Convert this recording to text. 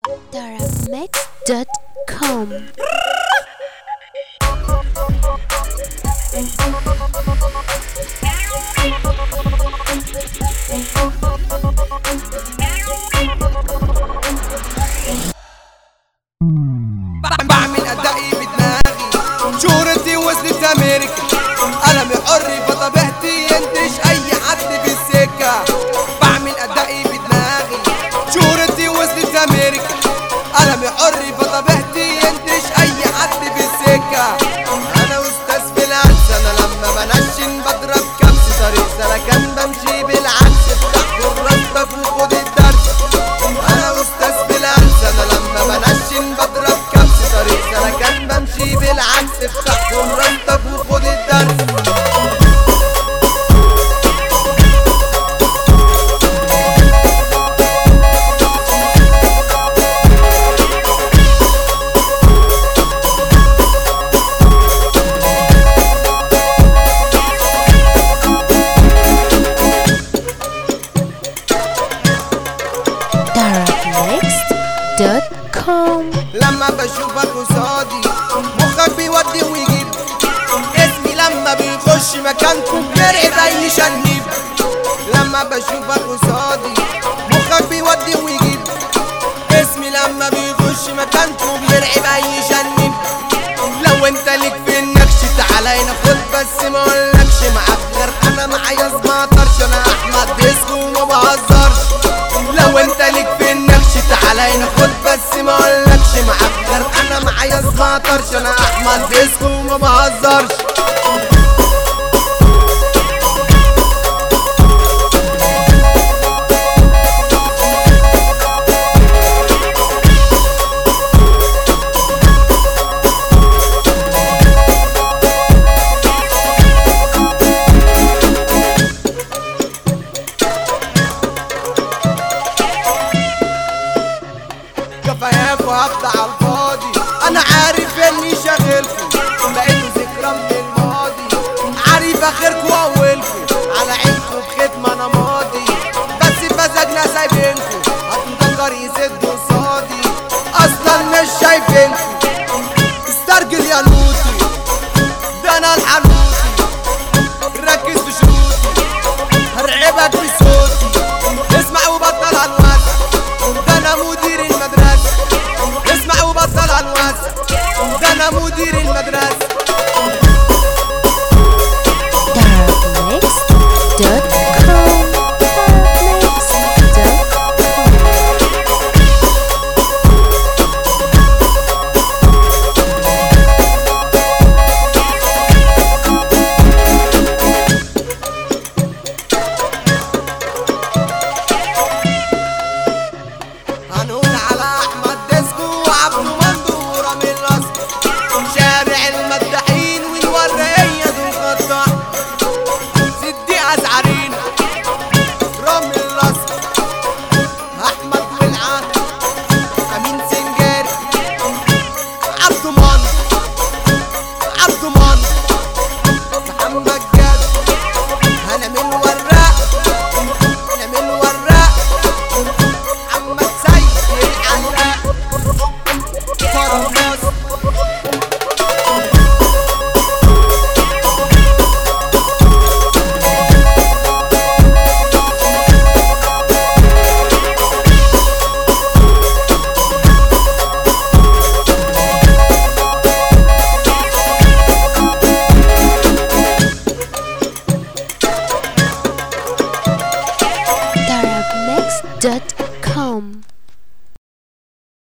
darabmix.com بعمل ادائي بدماغي شهرتي وصلت امريكا قلمي حر فطبيعتي ينتش اي حد في السكه بعمل ادائي بدماغي شهرتي وصلت امريكا قلمي حر فطبيعتي ينتش اي حد في السكه انا استاذ في العكس انا لما بنشن بضرب كمس طريق سلكان بمشي بالعكس افتح كراستك وخد الدرس انا استاذ بالعكس انا لما بنشن بضرب كبس طريق سلكان بمشي بالعكس افتح كراستك وخد الدرس darabmix.com لما بشوفك قصادي مخك بيودي ويجيب اسمي لما بيخش مكانكم بيرعب اي شنيب لما بشوفك قصادي مخك بيودي ويجيب اسمي لما بيخش مكانكم بيرعب اي شنيب لو انت ليك في النكش تعالى هنا خد بس ما اقولكش معاك غير انا معايا سمعترش انا احمد ديسكو وما بهزرش لو انت ليك في النكش تعالى هنا خد بس ما اقولكش معاك غير انا معايا سمعترش انا احمد ديسكو وما بهزرش كفاياك وهبدا على الفاضي انا عارف اني شاغلكم بقيتوا ذكرى من الماضي عارف اخركم واولكم على عينكم بختم انا ماضي بس بمزاجنا سايبينكم هتنضجر يسد قصادي اصلا مش شايفينكم استرجل يا نوتي ده انا الحنوتي ركز في شروطي هرعبك بصوتي اسمع وبطل هنوسع ده انا مدير المدرسة اسمع وبطل هنوسع ده انا مدير المدرسة darabmix.com darabmix.com هنقول على احمد ديسكو وعبده مندور من الاسكو شارع المداحين والورقية دول قطاع سدي ازعرين رامي الاسكو احمد والعاد امين سنجاري عبده مان عبده مان محمد جاد هنعمل وراق نعمل وراق محمد سيد العلاء فرماس darabmix.com